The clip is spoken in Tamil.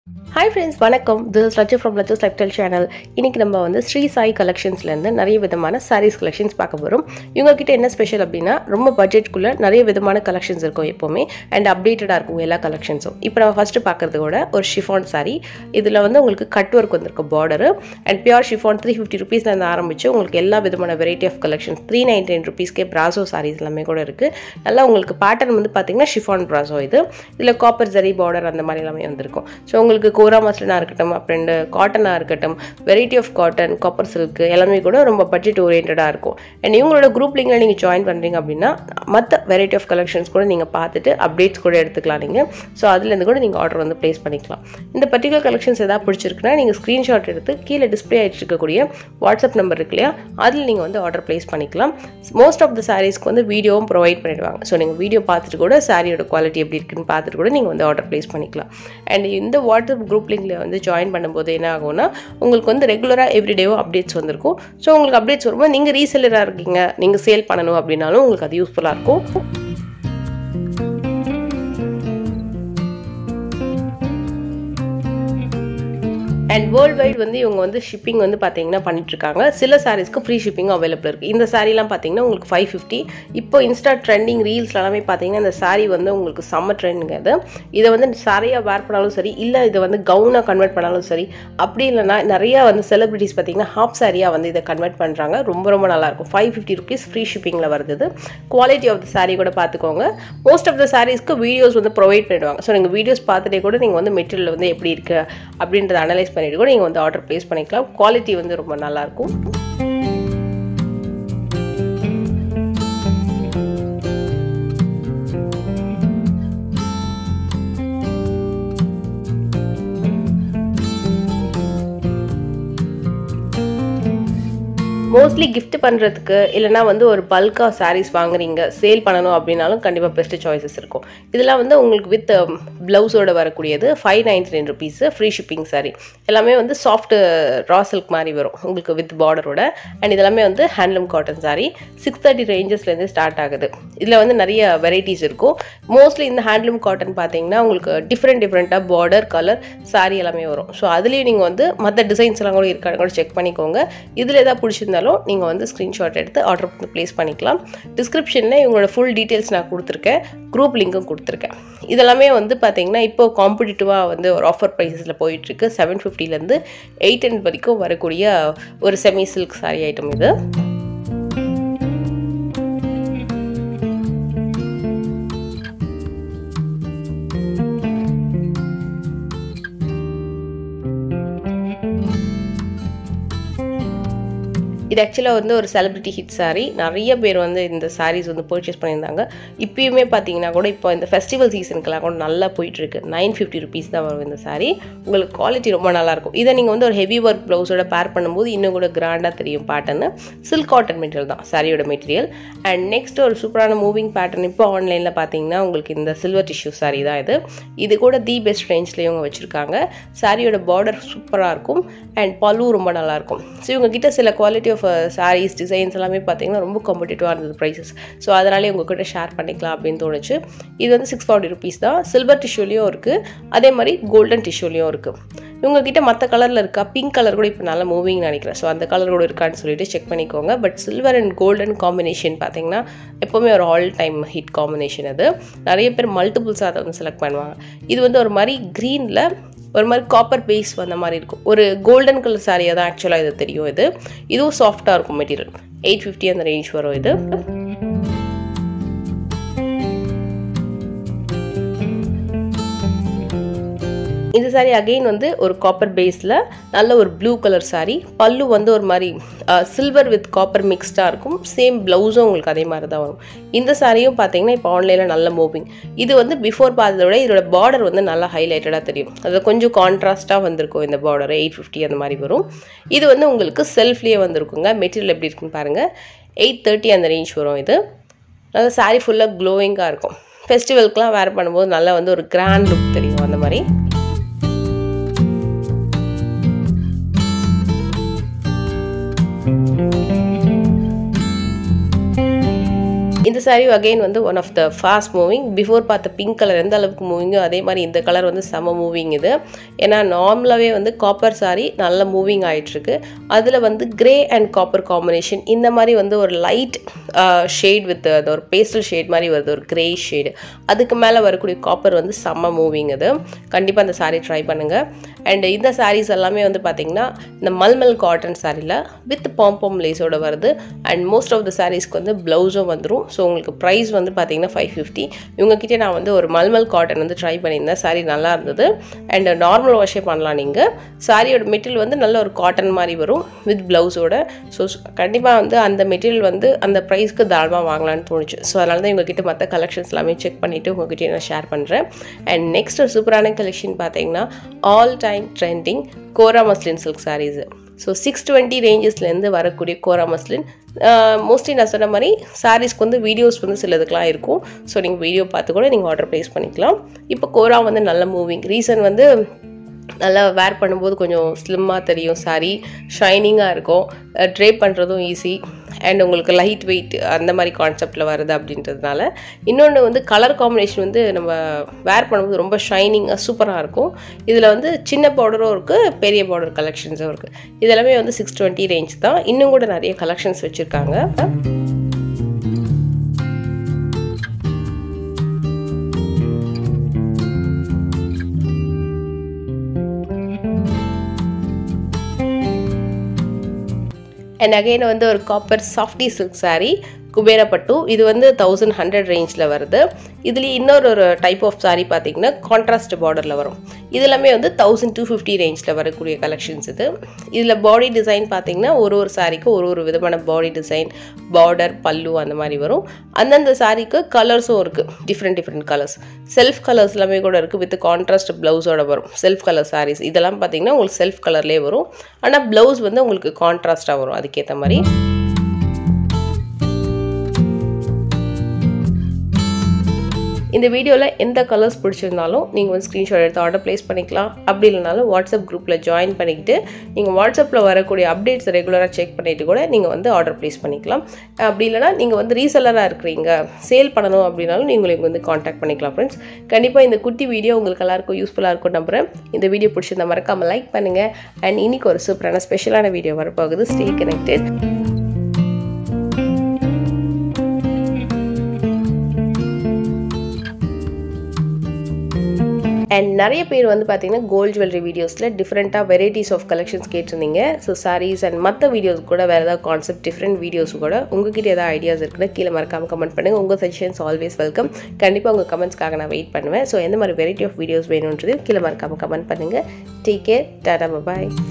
ஹாய் ஃப்ரெண்ட்ஸ் வணக்கம் திஸ் இஸ் ரஜு ஃப்ரம் லஜஸ் லைஃப் ஸ்டைல் சேனல் இன்றைக்கி நம்ம வந்து ஸ்ரீ சாய் கலெக்ஷன்ஸ்லேருந்து நிறைய விதமான சாரீஸ் கலெக்ஷன்ஸ் பார்க்க போகிறோம் இவங்ககிட்ட என்ன ஸ்பெஷல் அப்படின்னா ரொம்ப பட்ஜெட்குள்ளே நிறைய விதமான கலெக்ஷன்ஸ் இருக்கும் எப்போவுமே அண்ட் அப்டேட்டடாக இருக்கும் எல்லா கலெக்ஷன்ஸும் இப்போ நம்ம ஃபஸ்ட்டு பார்க்குறது கூட ஒரு ஷிஃபான் சாரீ இதில் வந்து உங்களுக்கு கட் ஒர்க் வந்திருக்கு border and pure chiffon three fifty ருபீஸ்லேருந்து ஆரம்பிச்சு உங்களுக்கு எல்லா விதமான variety of collections three ninety nine ருபீஸ்க்கே ப்ராசோ சாரீஸ் எல்லாமே கூட இருக்குது நல்லா உங்களுக்கு பேட்டர்ன் வந்து பார்த்தீங்கன்னா ஷிஃபான் ப்ராசோ இது இதில் காப்பர் ஜரி பார்டர் அந்த மாதிரி எல்லாமே வந்திருக்கும் ஸோ உங்களுக்கு கோரா மஸ்லினாக இருக்கட்டும் அப்புறம் காட்டனாக இருக்கட்டும் variety of cotton copper silk எல்லாமே கூட ரொம்ப பட்ஜெட் ஓரியன்டாக இருக்கும் அண்ட் இவங்களோட குரூப் லிங்கில் நீங்கள் ஜாயின் பண்ணுறீங்க அப்படின்னா மற்ற வெரைட்டி ஆஃப் கலெக்ஷன்ஸ் கூட நீங்கள் பார்த்துட்டு அப்டேட்ஸ் கூட எடுத்துக்கலாம் நீங்கள் ஸோ அதுலேருந்து கூட நீங்கள் ஆர்டர் வந்து ப்ளேஸ் பண்ணிக்கலாம் இந்த பர்டிகுலர் கலெக்ஷன்ஸ் எதாவது பிடிச்சிருக்குன்னா நீங்கள் ஸ்க்ரீன்ஷாட் எடுத்து கீழே டிஸ்பிளே ஆகிட்டு இருக்கக்கூடிய வாட்ஸ்அப் நம்பர் இருக்கு இல்லையா அதில் நீங்கள் வந்து ஆர்டர் ப்ளேஸ் பண்ணிக்கலாம் மோஸ்ட் ஆஃப் த சாரீஸ்க்கு வந்து வீடியோவும் ப்ரொவைட் பண்ணிடுவாங்க ஸோ நீங்கள் வீடியோ பார்த்துட்டு கூட சாரியோட குவாலிட்டி எப்படி இருக்குன்னு பார்த்துட்டு கூட நீங்கள் வந்து ஆர்டர் ப்ளேஸ் பண்ணிக்கலாம் அண்ட் இந்த வாட்ஸ்அப் குரூப் லிங்கில் வந்து ஜாயின் பண்ணும்போது என்ன ஆகும்னா உங்களுக்கு வந்து ரெகுலராக எவ்ரிடேவும் அப்டேட்ஸ் வந்திருக்கும் ஸோ உங்களுக்கு அப்டேட்ஸ் வரும்போது நீங்கள் ரீசெல்லராக இருக்கீங்க நீங்கள் சேல் பண்ணணும் அப்படின்னாலும் உங்களுக்கு அது யூஸ்ஃபுல்லாக இருக்கும் அண்ட் வேர்ல்டு வைட் வந்து இவங்க வந்து ஷிப்பிங் வந்து பார்த்தீங்கன்னா பண்ணிட்டு இருக்காங்க சில சாரீஸ்க்கு ஃப்ரீ ஷிப்பிங் அவைலபிள் இருக்குது இந்த சாரீலாம் பார்த்தீங்கன்னா உங்களுக்கு ஃபைவ் ஃபிஃப்டி இப்போ இன்ஸ்டா ட்ரெண்டிங் ரீல்ஸ் எல்லாமே பார்த்தீங்கன்னா இந்த சாரீ வந்து உங்களுக்கு செம்ம ட்ரெண்டுங்க இது இதை வந்து சாரியாக வேர் பண்ணாலும் சரி இல்லை இதை வந்து கவுனாக கன்வெர்ட் பண்ணாலும் சரி அப்படி இல்லைனா நிறையா வந்து செலிபிரிட்டிஸ் பார்த்தீங்கன்னா ஹாஃப் சாரியாக வந்து இதை கன்வெர்ட் பண்ணுறாங்க ரொம்ப ரொம்ப நல்லாயிருக்கும் ஃபைவ் ஃபிஃப்டி ருபீஸ் ஃப்ரீ ஷிப்பிங்கில் வருது குவாலிட்டி ஆஃப் த சாரீ கூட பார்த்துக்கோங்க மோஸ்ட் ஆஃப் த சாரீஸ்க்கு வீடியோஸ் வந்து ப்ரொவைட் பண்ணிடுவாங்க ஸோ நீங்கள் வீடியோஸ் பார்த்துட்டே கூட நீங்கள் வந்து மெட்டீரியல் வந்து எப்படி இருக்குது அப்படின்றத அனலைஸ் பண்ணிட்டு கூட நீங்கள் வந்து ஆர்டர் ப்ளேஸ் பண்ணிக்கலாம் குவாலிட்டி வந்து ரொம்ப நல்லாயிருக்கும் மோஸ்ட்லி கிஃப்ட் பண்ணுறதுக்கு இல்லைனா வந்து ஒரு பல்காக சாரீஸ் வாங்குறீங்க சேல் பண்ணணும் அப்படின்னாலும் கண்டிப்பாக பெஸ்ட் சாய்ஸஸ் இருக்கும் இதெல்லாம் வந்து உங்களுக்கு வித் ப்ளவுஸோட வரக்கூடியது five ninety nine rupees free shipping sari எல்லாமே வந்து சாஃப்ட் ரா சில்க் மாதிரி வரும் உங்களுக்கு வித் பார்டரோட அண்ட் இதெல்லாமே வந்து handloom cotton sari six thirty ரேஞ்சஸ்லேருந்து ஸ்டார்ட் ஆகுது இதில் வந்து நிறைய வெரைட்டிஸ் இருக்கும் மோஸ்ட்லி இந்த ஹேண்ட்லூம் காட்டன் பார்த்தீங்கன்னா உங்களுக்கு டிஃப்ரெண்ட் டிஃப்ரெண்ட்டாக பார்டர் கலர் சாரீ எல்லாமே வரும் ஸோ அதுலேயும் நீங்கள் வந்து மற்ற டிசைன்ஸ் எல்லாம் கூட இருக்கான்னு கூட செக் பண்ணிக்கோங்க இதில் எதாவது பிடிச்சிருந்தா இருந்தாலும் நீங்கள் வந்து ஸ்க்ரீன்ஷாட் எடுத்து ஆர்டர் பண்ணி ப்ளேஸ் பண்ணிக்கலாம் டிஸ்கிரிப்ஷனில் இவங்களோட ஃபுல் டீட்டெயில்ஸ் நான் கொடுத்துருக்கேன் குரூப் லிங்க்கும் கொடுத்துருக்கேன் இதெல்லாமே வந்து பார்த்தீங்கன்னா இப்போ காம்படிட்டிவாக வந்து ஒரு ஆஃபர் ப்ரைஸஸில் போயிட்டுருக்கு செவன் ஃபிஃப்டிலேருந்து எயிட் ஹண்ட்ரட் வரைக்கும் வரக்கூடிய ஒரு செமி சில்க் சாரி ஐட்டம் இது இது ஆக்சுவலாக வந்து ஒரு செலிபிரிட்டி ஹிட் சாரீ நிறைய பேர் வந்து இந்த சாரீஸ் வந்து பர்ச்சேஸ் பண்ணியிருந்தாங்க இப்பயுமே பார்த்தீங்கன்னா கூட இப்போ இந்த ஃபெஸ்டிவல் சீசனுக்கெல்லாம் கூட நல்லா போயிட்டுருக்கு நைன் ஃபிஃப்டி ருபீஸ் தான் வரும் இந்த சாரீ உங்களுக்கு குவாலிட்டி ரொம்ப நல்லாயிருக்கும் இதை நீங்கள் வந்து ஒரு ஹெவி ஒர்க் ப்ளவுஸோட பேர் பண்ணும்போது இன்னும் கூட கிராண்டாக தெரியும் பேட்டர்னு சில்க் காட்டன் மெட்டீரியல் தான் சாரியோட மெட்டீரியல் அண்ட் நெக்ஸ்ட் ஒரு சூப்பரான மூவிங் பேட்டர்ன் இப்போ ஆன்லைனில் பார்த்தீங்கன்னா உங்களுக்கு இந்த சில்வர் டிஷ்யூ சாரீ தான் இது இது கூட தி பெஸ்ட் ரேஞ்சில் இவங்க வச்சுருக்காங்க சாரியோட பார்டர் சூப்பராக இருக்கும் அண்ட் பல்லு ரொம்ப நல்லாயிருக்கும் ஸோ இவங்க கிட்ட சில குவாலிட்டி ஆஃப் சாரீஸ் டிசைன்ஸ் எல்லாமே பார்த்தீங்கன்னா ரொம்ப காம்படிட்டிவாக இருந்தது ப்ரைஸஸ் ஸோ அதனாலே உங்ககிட்ட ஷேர் பண்ணிக்கலாம் அப்படின்னு தோணுச்சு இது வந்து சிக்ஸ் ஃபார்ட்டி ருபீஸ் தான் சில்வர் டிஷ்யூலையும் இருக்குது அதே மாதிரி கோல்டன் டிஷ்யூலையும் இருக்குது இவங்ககிட்ட மற்ற கலரில் இருக்கா பிங்க் கலர் கூட இப்போ நல்லா மூவிங் நினைக்கிறேன் ஸோ அந்த கலர் கூட இருக்கான்னு சொல்லிட்டு செக் பண்ணிக்கோங்க but silver and golden combination பார்த்தீங்கன்னா எப்போவுமே ஒரு ஆல் டைம் ஹிட் காம்பினேஷன் அது நிறைய பேர் மல்டிபிள்ஸாக அதை வந்து செலக்ட் பண்ணுவாங்க இது வந்து ஒரு மாதிரி க்ரீனில் ஒரு மாதிரி காப்பர் பேஸ் வந்த மாதிரி இருக்கும் ஒரு கோல்டன் கலர் சாரியாக தான் ஆக்சுவலாக இது தெரியும் இது இதுவும் சாஃப்டாக இருக்கும் மெட்டீரியல் எயிட் ஃபிஃப்டி அந்த ரேஞ்ச் வரும் இது இந்த சாரீ அகெயின் வந்து ஒரு காப்பர் பேஸில் நல்ல ஒரு ப்ளூ கலர் சாரீ பல்லு வந்து ஒரு மாதிரி சில்வர் வித் காப்பர் மிக்ஸ்டாக இருக்கும் சேம் ப்ளவுஸும் உங்களுக்கு அதே மாதிரி தான் வரும் இந்த சாரியும் பார்த்தீங்கன்னா இப்போ ஆன்லைனில் நல்ல மூவிங் இது வந்து பிஃபோர் பார்த்ததை விட இதோட பார்டர் வந்து நல்லா ஹைலைட்டடாக தெரியும் அது கொஞ்சம் கான்ட்ராஸ்ட்டாக வந்திருக்கும் இந்த பார்டர் எயிட் ஃபிஃப்டி அந்த மாதிரி வரும் இது வந்து உங்களுக்கு செல்ஃப்லேயே வந்திருக்குங்க மெட்டீரியல் எப்படி இருக்குன்னு பாருங்கள் எயிட் தேர்ட்டி அந்த ரேஞ்ச் வரும் இது நல்லா சாரீ ஃபுல்லாக க்ளோயிங்காக இருக்கும் ஃபெஸ்டிவல்க்குலாம் வேர் பண்ணும்போது நல்லா வந்து ஒரு கிராண்ட் லுக் தெரியும் அந்த மாதிரி இந்த சாரீ அகைன் வந்து one of the fast moving before பார்த்த பிங்க் கலர் எந்த அளவுக்கு மூவிங்கோ அதே மாதிரி இந்த கலர் வந்து செம மூவிங் இது ஏன்னா நார்மலாகவே வந்து காப்பர் சாரீ நல்ல மூவிங் ஆகிட்டுருக்கு அதில் வந்து கிரே அண்ட் காப்பர் காம்பினேஷன் இந்த மாதிரி வந்து ஒரு லைட் ஷேட் வித் அது ஒரு பேஸ்டல் ஷேட் மாதிரி வருது ஒரு கிரே ஷேடு அதுக்கு மேலே வரக்கூடிய காப்பர் வந்து செம்ம மூவிங் இது கண்டிப்பாக அந்த சாரீ ட்ரை பண்ணுங்கள் அண்ட் இந்த சாரீஸ் எல்லாமே வந்து பார்த்திங்கன்னா இந்த மல்மல் காட்டன் சாரியில் வித் பாம்பம் லேஸோட வருது அண்ட் மோஸ்ட் ஆஃப் த சாரீஸ்க்கு வந்து ப்ளவுஸும் வந்துடும் ஸோ உங்களுக்கு ப்ரைஸ் வந்து பார்த்தீங்கன்னா ஃபைவ் ஃபிஃப்டி இவங்ககிட்ட நான் வந்து ஒரு மல்மல் காட்டன் வந்து ட்ரை பண்ணியிருந்தேன் சாரீ நல்லா இருந்தது அண்ட் நார்மல் வாஷே பண்ணலாம் நீங்கள் சாரியோட மெட்டீரியல் வந்து நல்ல ஒரு காட்டன் மாதிரி வரும் வித் ப்ளவுஸோட ஸோ கண்டிப்பாக வந்து அந்த மெட்டீரியல் வந்து அந்த ப்ரைஸ்க்கு தாராளமாக வாங்கலாம்னு தோணுச்சு ஸோ அதனால தான் உங்ககிட்ட மற்ற கலெக்ஷன்ஸ் எல்லாமே செக் பண்ணிவிட்டு உங்ககிட்ட நான் ஷேர் பண்ணுறேன் அண்ட் நெக்ஸ்ட் ஒரு சூப்பரான கலெக்ஷன் பார்த்தீங்கன்னா all time trending kora muslin silk saris so six twenty ரேஞ்சஸ்லேருந்து வரக்கூடிய கோரா மஸ்லின் மோஸ்ட்லி நான் சொன்ன மாதிரி சாரீஸ்க்கு வந்து வீடியோஸ் வந்து சிலதுக்கெலாம் இருக்கும் ஸோ நீங்கள் வீடியோ பார்த்து கூட நீங்கள் ஆர்டர் ப்ளேஸ் பண்ணிக்கலாம் இப்போ கோரா வந்து நல்ல மூவிங் ரீசன் வந்து நல்லா வேர் பண்ணும்போது கொஞ்சம் ஸ்லிம்மாக தெரியும் சாரி ஷைனிங்காக இருக்கும் ட்ரேப் பண்ணுறதும் ஈஸி அண்ட் உங்களுக்கு லைட் வெயிட் அந்த மாதிரி கான்செப்டில் வருது அப்படின்றதுனால இன்னொன்று வந்து கலர் காம்பினேஷன் வந்து நம்ம வேர் பண்ணும்போது ரொம்ப ஷைனிங்காக சூப்பராக இருக்கும் இதில் வந்து சின்ன பார்டரும் இருக்குது பெரிய பார்டர் கலெக்ஷன்ஸும் இருக்குது இதெல்லாமே வந்து சிக்ஸ் டுவெண்ட்டி ரேஞ்ச் தான் இன்னும் கூட நிறைய கலெக்ஷன்ஸ் வச்சுருக்காங்க அண்ட் அகைன் வந்து ஒரு copper softy silk sari Kuberapattu இது வந்து தௌசண்ட் ஹண்ட்ரட் ரேஞ்சில் வருது இதுலேயே இன்னொரு ஒரு டைப் ஆஃப் சாரீ பார்த்தீங்கன்னா கான்ட்ராஸ்ட் பார்டரில் வரும் இது எல்லாமே வந்து தௌசண்ட் டூ ஃபிஃப்டி ரேஞ்சில் வரக்கூடிய கலெக்ஷன்ஸ் இது இதில் பாடி டிசைன் பார்த்தீங்கன்னா ஒரு ஒரு சாரீக்கு ஒரு ஒரு விதமான பாடி டிசைன் பார்டர் பல்லு அந்த மாதிரி வரும் அந்தந்த சாரீக்கு கலர்ஸும் இருக்குது different different colours self colours எல்லாமே கூட இருக்குது வித் கான்ட்ராஸ்ட் ப்ளவுஸோட வரும் செல்ஃப் கலர் சாரீஸ் இதெல்லாம் பார்த்தீங்கன்னா உங்களுக்கு செல்ஃப் கலர்லேயே வரும் ஆனால் ப்ளவுஸ் வந்து உங்களுக்கு கான்ட்ராஸ்ட்டாக வரும் அதுக்கேற்ற மாதிரி இந்த வீடியோவில் எந்த கலர்ஸ் பிடிச்சிருந்தாலும் நீங்கள் வந்து ஸ்க்ரீன்ஷாட் எடுத்து ஆர்டர் ப்ளேஸ் பண்ணிக்கலாம் அப்படி இல்லைனாலும் வாட்ஸ்அப் குரூப்பில் ஜாயின் பண்ணிக்கிட்டு நீங்கள் வாட்ஸ்அப்பில் வரக்கூடிய அப்டேட்ஸ் ரெகுலராக செக் பண்ணிவிட்டு கூட நீங்கள் வந்து ஆர்டர் ப்ளேஸ் பண்ணிக்கலாம் அப்படி இல்லைனா நீங்கள் வந்து ரீசெல்லராக இருக்கிறீங்க சேல் பண்ணணும் அப்படின்னாலும் நீங்கள் உங்களுக்கு வந்து காண்டாக்ட் பண்ணிக்கலாம் ஃப்ரெண்ட்ஸ் கண்டிப்பாக இந்த குட்டி வீடியோ உங்களுக்கு எல்லாருக்கும் யூஸ்ஃபுல்லாக இருக்கும் நம்புகிறேன் இந்த வீடியோ பிடிச்சிருந்தா மறக்காமல் லைக் பண்ணுங்கள் அண்ட் இன்னைக்கு ஒரு சூப்பரான ஸ்பெஷலான வீடியோ வரப்போகுது ஸ்டே கனெக்டட் அண்ட் நிறைய பேர் வந்து பார்த்தீங்கன்னா கோல்ட் ஜுவல்லரி வீடியோஸில் டிஃப்ரெண்ட்டாக வெரைட்டிஸ் ஆஃப் கலெக்ஷன்ஸ் கேட்டிருந்தீங்க ஸோ சாரீஸ் அண்ட் மற்ற வீடியோஸ் கூட வேறு ஏதாவது கான்செப்ட் டிஃப்ரெண்ட் வீடியோஸ் கூட உங்ககிட்ட ஏதாவது ஐடியாஸ் இருக்குன்னா கீழே மறக்காமல் கமெண்ட் பண்ணுங்கள் உங்கள் சஜஷன்ஸ் ஆல்வேஸ் வெல்கம் கண்டிப்பாக உங்கள் கமெண்ட்ஸ்க்காக நான் வெயிட் பண்ணுவேன் ஸோ எந்த மாதிரி வெரைட்டி ஆஃப் வீடியோஸ் வேணுன்றது கீழே மறக்காமல் கமெண்ட் பண்ணுங்கள் டேக் கேர் டாடா பாய்